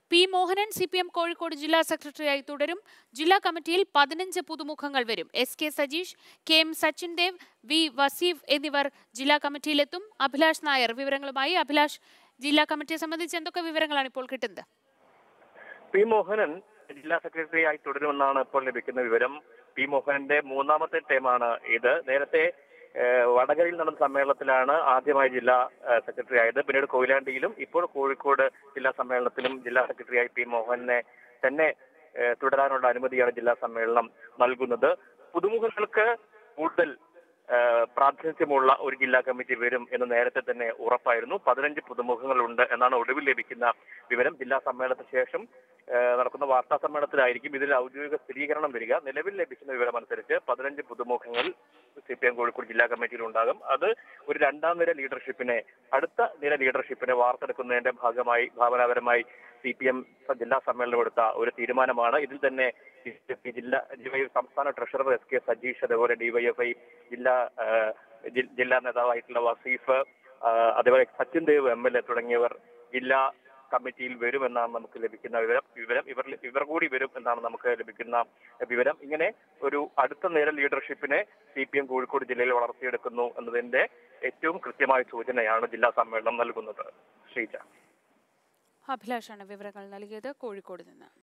P Mohanan C P M Kozhikode ജില്ലാ സെക്രട്ടറിയായി തുടരും ജില്ലാ കമ്മിറ്റിയിൽ പതിനഞ്ച് പുതുമുഖങ്ങൾ വരും S K Sajeesh K M Sachin Dev V Vaseef എന്നിവർ ജില്ലാ കമ്മിറ്റിയിലെത്തും അഭിലാഷ് നായർ വിവരങ്ങളുമായി അഭിലാഷ് ജില്ലാ കമ്മിറ്റിയെ സംബന്ധിച്ച് എന്തൊക്കെ വിവരങ്ങളാണ് ഇപ്പോൾ കിട്ടുന്നത് പി മോഹനൻ ജില്ലാ സെക്രട്ടറിയായി തുടരുമെന്നാണ് ഇപ്പോൾ ലഭിക്കുന്ന വിവരം പി മോഹനന്റെ മൂന്നാമത്തെ ടൈമാണ് ഇത് നേരത്തെ ഏഹ്, വടകരയിൽ നടന്ന സമ്മേളനത്തിലാണ് ആദ്യമായി ജില്ലാ ഏഹ്, സെക്രട്ടറി ആയത് പിന്നീട് കൊയിലാണ്ടിയിലും ഇപ്പോൾ കോഴിക്കോട് ജില്ലാ സമ്മേളനത്തിലും ജില്ലാ സെക്രട്ടറിയായി പി മോഹനെ തന്നെ ഏഹ്, തുടരാനുള്ള അനുമതിയാണ് ജില്ലാ സമ്മേളനം നൽകുന്നത് പുതുമുഖങ്ങൾക്ക് കൂടുതൽ ഏഹ്, പ്രാതിനിധ്യമുള്ള ഒരു ജില്ലാ കമ്മിറ്റി വരും എന്ന് നേരത്തെ തന്നെ ഉറപ്പായിരുന്നു പതിനഞ്ച് പുതുമുഖങ്ങളുണ്ട് എന്നാണ് ഒടുവിൽ ലഭിക്കുന്ന വിവരം ജില്ലാ സമ്മേളനത്തിന് ശേഷം ഏഹ്, നടക്കുന്ന വാർത്താ സമ്മേളനത്തിലായിരിക്കും ഇതിൽ ഔദ്യോഗിക സ്ഥിരീകരണം വരിക നിലവിൽ ലഭിക്കുന്ന വിവരം അനുസരിച്ച് പതിനഞ്ച് പുതുമുഖങ്ങൾ സി പി എം കോഴിക്കോട് ജില്ലാ കമ്മിറ്റിയിൽ ഉണ്ടാകും അത് ഒരു രണ്ടാം നിര ലീഡർഷിപ്പിനെ അടുത്ത നിര ലീഡർഷിപ്പിനെ വാർത്തെടുക്കുന്നതിന്റെ ഭാഗമായി ഭാവനാപരമായി സി പി എം ജില്ലാ സമ്മേളനം എടുത്ത ഒരു തീരുമാനമാണ് ഇതിൽ തന്നെ ഈ ജില്ലാ ഡിവൈ സംസ്ഥാന ട്രഷറർ എസ് കെ സജീഷ് അതുപോലെ ഡിവൈഎഫ്ഐ ജില്ലാ ഏഹ്, ജി- ജില്ലാ നേതാവായിട്ടുള്ള വസീഫ് ആഹ്, അതേപോലെ Sachin Dev M L A തുടങ്ങിയവർ ജില്ലാ കമ്മിറ്റിയിൽ വരുമെന്നാണ് നമുക്ക് ലഭിക്കുന്ന വിവരം വിവരം ഇവർ ഇവർ കൂടി വരും എന്നാണ് നമുക്ക് ലഭിക്കുന്ന വിവരം ഇങ്ങനെ ഒരു അടുത്ത നിര ലീഡർഷിപ്പിനെ സി പി എം കോഴിക്കോട് ജില്ലയിൽ വളർത്തിയെടുക്കുന്നു എന്നതിന്റെ ഏറ്റവും കൃത്യമായ സൂചനയാണ് ജില്ലാ സമ്മേളനം നൽകുന്നത് ശ്രീജ അഭിലാഷാണ് വിവരങ്ങൾ നൽകിയത് കോഴിക്കോട് നിന്ന്